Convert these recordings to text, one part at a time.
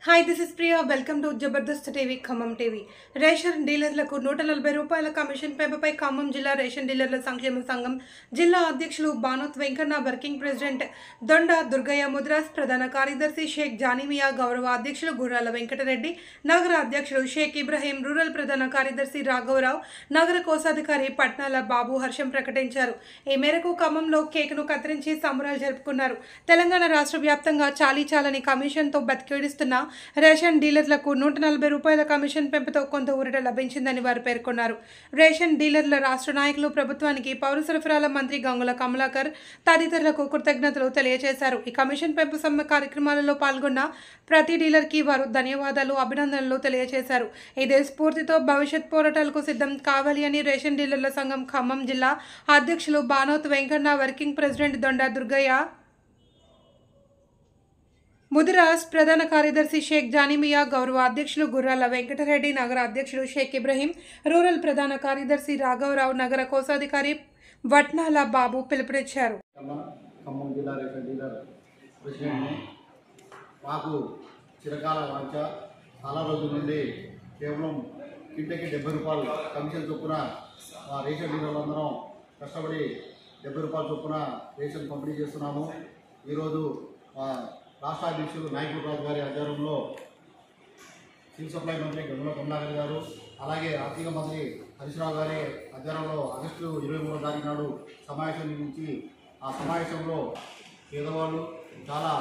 hi this is Priya welcome to Jabardasth TV Khammam TV ration డీలర్లకు నూట నలభై రూపాయల కమిషన్ పేపర్పై ఖమ్మం జిల్లా రేషన్ డీలర్ల సంక్షేమ సంఘం జిల్లా అధ్యక్షులు బానోత్ వెంకన్న వర్కింగ్ ప్రెసిడెంట్ దొండ దుర్గయ్య ముద్రాస్ ప్రధాన కార్యదర్శి షేక్ జానిమియా గౌరవ అధ్యక్షులు గుర్రాల వెంకటరెడ్డి నగర అధ్యక్షులు షేక్ ఇబ్రహీం రూరల్ ప్రధాన కార్యదర్శి రాఘవరావు నగర కోశాధికారి పట్నాల బాబు హర్షం ప్రకటించారు ఈ మేరకు ఖమ్మంలో కేక్ను కత్తిరించి సంబరాలు జరుపుకున్నారు తెలంగాణ రాష్ట్ర వ్యాప్తంగా చాలీ చాలని కమిషన్తో బతికేడిస్తున్న రేషన్ డీలర్లకు నూట నలభై రూపాయల కమిషన్ పెంపుతో కొంత ఊరట లభించిందని వారు పేర్కొన్నారు రేషన్ డీలర్ల రాష్ట్ర నాయకులు ప్రభుత్వానికి పౌర సరఫరాల మంత్రి గంగుల కమలాకర్ తదితరులకు కృతజ్ఞతలు తెలియజేశారు ఈ కమిషన్ పెంపు సమ్మె కార్యక్రమాలలో పాల్గొన్న ప్రతి డీలర్కి వారు ధన్యవాదాలు అభినందనలు తెలియజేశారు ఇదే స్ఫూర్తితో భవిష్యత్ పోరాటాలకు సిద్ధం కావాలి అని రేషన్ డీలర్ల సంఘం ఖమ్మం జిల్లా అధ్యక్షులు బానోత్ వెంకన్న వర్కింగ్ ప్రెసిడెంట్ దొండ దుర్గయ్య ముదిరాజ్ ప్రధాన కార్యదర్శి షేక్ జానిమియా గౌరవ అధ్యక్షులు గుర్రాల వెంకటరెడ్డి నగర అధ్యక్షులు షేక్ ఇబ్రహీం రూరల్ ప్రధాన కార్యదర్శి రాఘవరావు నగర కోశాధికారి వట్నాల బాబు పిలుపునిచ్చారు ఖమ్మం ఖమ్మం జిల్లా రేషన్ డీలర్ ప్రెసిడెంట్ని మాకు చిరకాల వాంఛ చాలా రోజుల నుండి కేవలం కింటకి డెబ్బై రూపాయలు కమిషన్ చొప్పున మా రేషన్ డీలర్లందరం కష్టపడి డెబ్బై రూపాయల చొప్పున రేషన్ పంపిణీ చేస్తున్నాము ఈరోజు మా రాష్ట్ర అధ్యక్షులు నాయకుడు రాజు గారి ఆధ్వర్యంలో సివిల్ సప్లై మంత్రి గంగుల కమలాకర్ గారు అలాగే ఆర్థిక మంత్రి హరీశ్రావు గారి ఆధ్వర్యంలో ఆగస్టు ఇరవై మూడో తారీఖు నాడు సమావేశం నిర్మించి ఆ సమావేశంలో పేదవాళ్ళు చాలా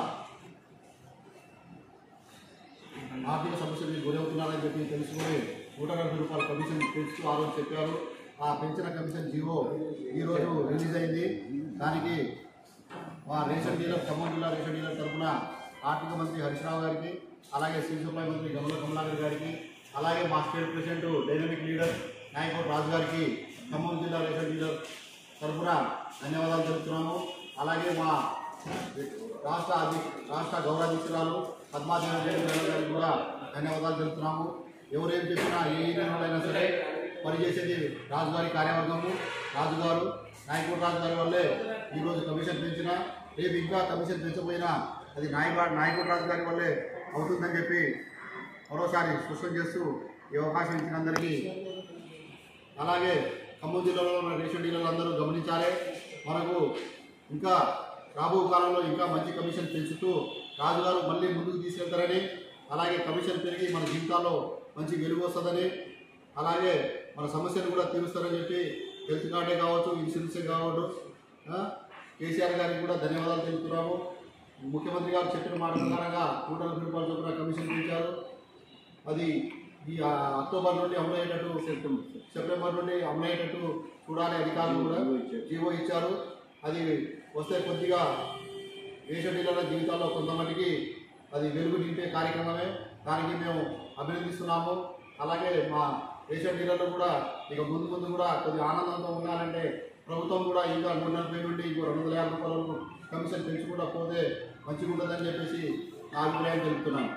ఆర్థిక సమస్యలకు గురవుతున్నారని చెప్పి తెలుసుకుని నూట నలభై రూపాయల కమిషన్ పెంచుతూ ఆ రోజు చెప్పారు ఆ పెంచిన కమిషన్ జీవో ఈరోజు రిలీజ్ అయింది దానికి మా రేషన్ డీలర్ ఖమ్మం జిల్లా రేషన్ డీలర్ తరఫున ఆర్థిక మంత్రి హరీశ్రావు గారికి అలాగే సివిల్ సప్లై మంత్రి గమల కమలాకర్ గారికి అలాగే మా స్టేట్ ప్రెసిడెంట్ డైనమిక్ లీడర్ నాయకుడు రాజు గారికి ఖమ్మం జిల్లా రేషన్ డీలర్ తరఫున ధన్యవాదాలు తెలుపుతున్నాము అలాగే మా రాష్ట్ర అధ్యక్ష రాష్ట్ర గౌరవాధ్యక్షురాలు పద్మాదేవి రెడ్డి మేడం గారికి కూడా ధన్యవాదాలు తెలుపుతున్నాము ఎవరేం చెప్పినా ఏ నిర్ణయాలైనా సరే పనిచేసేది రాజుగారి కార్యవర్గము రాజుగారు నాయకుడు రాజు గారి వల్లే ఈరోజు కమిషన్ పెంచినా రేపు ఇంకా కమిషన్ పెంచకపోయినా అది నాయక నాయకుడు రాజు గారి వల్లే అవుతుందని చెప్పి మరోసారి స్పష్టం చేస్తూ ఈ అవకాశం ఇచ్చిన అందరికీ అలాగే ఖమ్మం జిల్లాలో ఉన్న రేషన్ డీలర్లు అందరూ గమనించాలి మనకు ఇంకా రాబో కాలంలో ఇంకా మంచి కమిషన్ పెంచుతూ రాజుగారు మళ్ళీ ముందుకు తీసుకెళ్తారని అలాగే కమిషన్ పెరిగి మన జీవితాల్లో మంచి వెలుగు వస్తుందని అలాగే మన సమస్యను కూడా తీరుస్తారని చెప్పి హెల్త్ కార్డే కావచ్చు ఇన్సూరెన్సే కావచ్చు ఆ, కేసీఆర్ గారికి కూడా ధన్యవాదాలు తెలుపుతున్నాము ముఖ్యమంత్రి గారు చెప్పిన మాట ప్రకారంగా నూట నలభై రూపాయల చొప్పున కమిషన్ పెంచారు అది ఈ ఆ, అక్టోబర్ నుండి అమలు అయ్యేటట్టు సెప్టెంబర్ సెప్టెంబర్ నుండి అమలు అయ్యేటట్టు చూడాలి అధికారులు కూడా జీవో ఇచ్చారు అది వస్తే కొద్దిగా రేషన్ డీలర్ల జీవితాల్లో కొంతమందికి అది వెలుగు నింపే కార్యక్రమమే దానికి మేము అభినందిస్తున్నాము అలాగే మా రేషన్ డీలర్లు కూడా ఇక ముందు ముందు కూడా కొద్దిగా ఆనందంతో ఉండాలంటే ప్రభుత్వం కూడా ఇంకా నూట నలభై నుండి ఇంకో రెండు వందల యాభై రూపాయలకు కమిషన్ పెంచుకుంటా పోతే మంచిగా ఉంటుందని చెప్పేసి నా అభిప్రాయం తెలుపుతున్నాను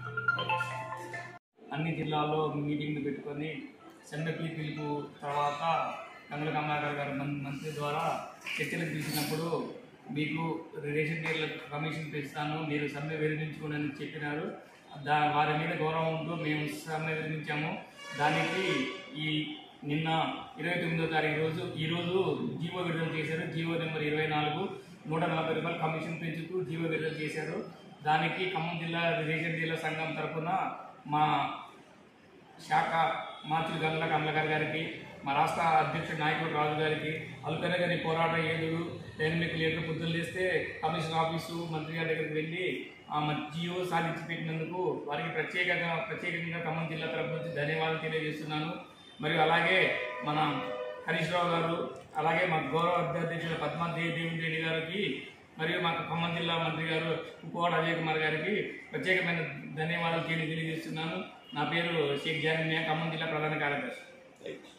అన్ని జిల్లాల్లో మీటింగ్లు పెట్టుకొని సమ్మెకి పిలుపు తర్వాత గంగుల కమలాకర్ గారు మం- మంత్రి ద్వారా చర్చలకు పిలిచినప్పుడు మీకు రేషన్ డీలర్లకు కమిషన్ పెంచుతాను మీరు సమ్మె విరమించుకోండి అని చెప్పినారు దా వారి మీద గౌరవంతో మేము సమ్మె విరమించాము దానికి ఈ నిన్న ఇరవై తొమ్మిదో తారీఖు రోజు ఈరోజు జీవో విడుదల చేశారు జీవో నెంబర్ ఇరవై నాలుగు నూట నలభై రూపాయలు కమిషన్ పెంచుతూ జీవో విడుదల చేశారు దానికి ఖమ్మం జిల్లా రేషన్ డీలర్ సంఘం తరఫున మా శాఖ మంత్రి గంగుల కమలకర్ గారికి మా రాష్ట్ర అధ్యక్షుడు నాయకుడు రాజు గారికి అల్కర గారి పోరాట ఏదుడు డైనమిక్ లీడర్ పొద్దులు చేస్తే కమిషన్ ఆఫీసు మంత్రి గారి దగ్గరికి వెళ్ళి ఆ జియో సాధించి పెట్టినందుకు వారికి ప్రత్యేకంగా ప్రత్యేకంగా ఖమ్మం జిల్లా తరపు నుంచి ధన్యవాదాలు తెలియజేస్తున్నాను మరియు అలాగే మన హరీష్ రావు గారు అలాగే మా గౌరవ అధ్యక్షుడు పద్మాదేవి దేవి రెడ్డి గారికి మరియు మాకు ఖమ్మం జిల్లా మంత్రి గారు కుప్పవాడ అజయ్ కుమార్ గారికి ప్రత్యేకమైన ధన్యవాదాలు తెలియ తెలియజేస్తున్నాను నా పేరు షేక్ జానిమియా ఖమ్మం జిల్లా ప్రధాన కార్యదర్శి